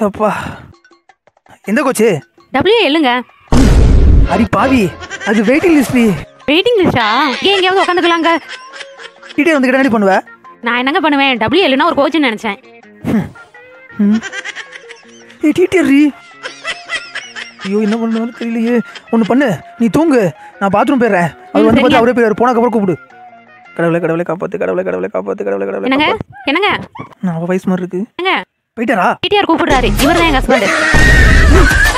சப்பா எந்த coach W இல்லைங்க அடி பாவி அது வெயிட்டிங் லிஸ்ட் வெயிட்டிங் லிஸ்டா ஏன் எங்கேயாவது உட்காந்துக்கலாங்க கிட்டே வந்து கிட்ட பண்ணுவ நான் என்னங்க பண்ணுவேன் டபிள்யூ இல்லைன்னா ஒரு கோச்சுன்னு நினைச்சேன் ஏ டீட்டர் ஐயோ என்ன பண்ணாலும் தெரியலையே ஒன்று பண்ணு நீ தூங்கு நான் பாத்ரூம் போயிடுறேன் அது ம், வந்து பார்த்து சரிங்க. அவரே போயிடுறாரு போனக்கப்புறம் கூப்பிடு கடவுளை கடவுளை காப்பாத்து கடவுளை கடவுளை காப்பாத்து கடவுளை கடவுளை என்னங்க காப்பாத்து என்னங்க நான் அவ வயசு மாதிரி இருக்கு என்னங்க போயிட்டாரா பிடிஆர் கூப்பிடுறாரு இவர் தான் எங்க ஹஸ்பண்ட்